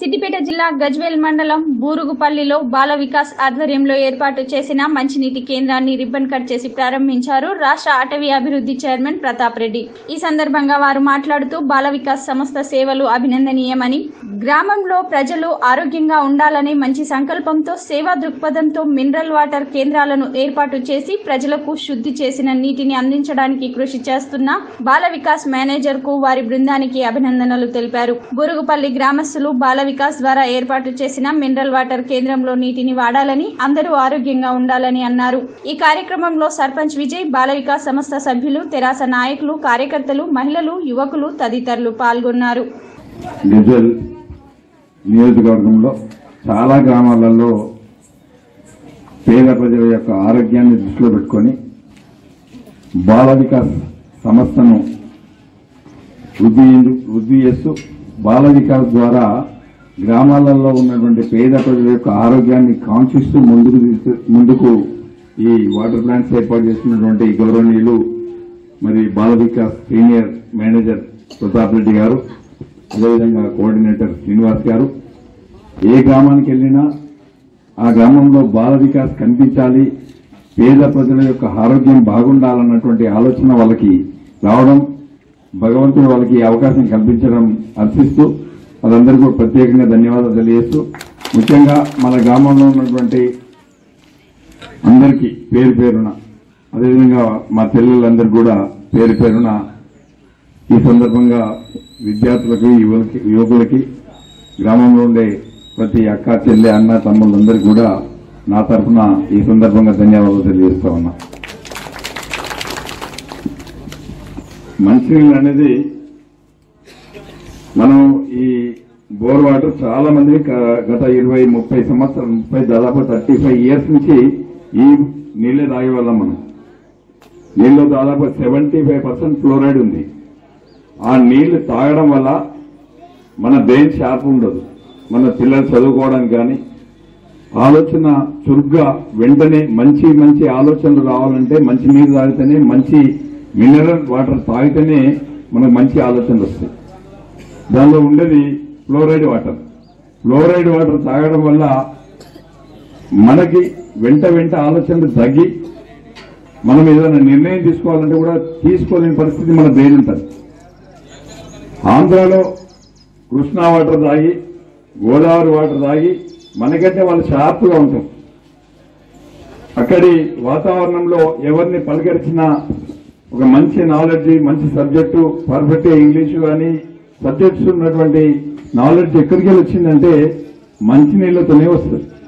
సిద్దిపేట జిల్లా గజ్వేల్ మండలం బూరుగుపల్లిలో బాల వికాస్ ఆధ్వర్యంలో ఏర్పాటు చేసిన మంచినీటి కేంద్రాన్ని రిబ్బన్ కట్ చేసి ప్రారంభించారు రాష్ట్ర అటవీ అభివృద్ధి చైర్మన్ ప్రతాప్ రెడ్డి ఈ సందర్భంగా వారు మాట్లాడుతూ బాల వికాస్ సంస్థ సేవలు అభినందనీయమని గ్రామంలో ప్రజలు ఆరోగ్యంగా ఉండాలనే మంచి సంకల్పంతో సేవా దృక్పథంతో మినరల్ వాటర్ కేంద్రాలను ఏర్పాటు చేసి ప్రజలకు శుద్ధి చేసిన నీటిని అందించడానికి కృషి చేస్తున్న బాల వికాస్ మేనేజర్ కు వారి బృందానికి అభినందనలు తెలిపారు బురుగుపల్లి గ్రామస్తులు బాల వికాస్ ద్వారా ఏర్పాటు చేసిన మినరల్ వాటర్ కేంద్రంలో నీటిని వాడాలని అందరూ ఆరోగ్యంగా ఉండాలని అన్నారు ఈ కార్యక్రమంలో సర్పంచ్ విజయ్ బాల వికాస్ సంస్థ సభ్యులు తెరాస నాయకులు కార్యకర్తలు మహిళలు యువకులు తదితరులు పాల్గొన్నారు గజల్ నియోజకవర్గంలో చాలా గ్రామాలలో పేద ప్రజల యొక్క ఆరోగ్యాన్ని దృష్టిలో పెట్టుకొని బాల వికాస్ సంస్థను వృద్ధి వృద్ధి చేస్తూ బాల వికాస్ ద్వారా గ్రామాలలో ఉన్నటువంటి పేద ప్రజల యొక్క ఆరోగ్యాన్ని కాంక్షిస్తూ ముందుకు తీసు- ముందుకు ఈ వాటర్ ప్లాంట్స్ ఏర్పాటు చేస్తున్నటువంటి గౌరవనీయులు మరి బాల వికాస్ సీనియర్ మేనేజర్ ప్రతాప్ రెడ్డి గారు అదేవిధంగా కోఆర్డినేటర్ శ్రీనివాస్ గారు ఏ గ్రామానికి వెళ్ళినా ఆ గ్రామంలో బాల వికాస్ కనిపించాలి పేద ప్రజల యొక్క ఆరోగ్యం బాగుండాలన్నటువంటి ఆలోచన వాళ్ళకి రావడం భగవంతుడు వాళ్ళకి ఈ అవకాశం కల్పించడం హర్షిస్తూ వాళ్ళందరికీ కూడా ప్రత్యేకంగా ధన్యవాదాలు తెలియజేస్తూ ముఖ్యంగా మన గ్రామంలో ఉన్నటువంటి అందరికీ పేరు పేరున అదేవిధంగా మా చెల్లెళ్ళందరికీ కూడా పేరు పేరున ఈ సందర్భంగా విద్యార్థులకు యువకులకి యువకులకి గ్రామంలో ఉండే ప్రతి అక్క చెల్లె అన్న తమ్ముళ్ళందరికీ కూడా నా తరఫున ఈ సందర్భంగా ధన్యవాదాలు తెలియజేస్తా ఉన్నా మంచినీళ్ళు అనేది మనం ఈ బోర్ వాటర్ చాలా మంది క- గత ఇరవై ముప్పై సంవత్సరాలు ముప్పై దాదాపు థర్టీ ఫైవ్ ఇయర్స్ నుంచి ఈ నీళ్ళే తాగేవాళ్ళం మనం నీళ్ళు దాదాపు సెవెంటీ ఫైవ్ పర్సెంట్ ఫ్లోరైడ్ ఉంది ఆ నీళ్లు తాగడం వల్ల మన బ్రెయిన్ షార్ప్ ఉండదు మన పిల్లలు చదువుకోవడానికి కానీ ఆలోచన చురుగ్గా వెంటనే మంచి మంచి ఆలోచనలు రావాలంటే మంచి నీరు తాగితేనే మంచి మినరల్ వాటర్ తాగితేనే మనకు మంచి ఆలోచనలు వస్తాయి దానిలో ఉండేది ఫ్లోరైడ్ వాటర్ ఫ్లోరైడ్ వాటర్ తాగడం వల్ల మనకి వెంట వెంట ఆలోచనలు తగ్గి మనం ఏదైనా నిర్ణయం తీసుకోవాలంటే కూడా తీసుకోలేని పరిస్థితి మన బ్రెయిన్ ఉంటుంది ఆంధ్రాలో కృష్ణా వాటర్ తాగి గోదావరి వాటర్ తాగి మనకంటే వాళ్ళు షార్ప్గా ఉంటాం అక్కడి వాతావరణంలో ఎవరిని పలకరించినా ఒక మంచి నాలెడ్జ్ మంచి సబ్జెక్టు పర్ఫెక్ట్ ఇంగ్లీషు కానీ సబ్జెక్ట్స్ ఉన్నటువంటి నాలెడ్జ్ ఎక్కడికి వెళ్ళి వచ్చిందంటే మంచి నీళ్లతోనే వస్తుంది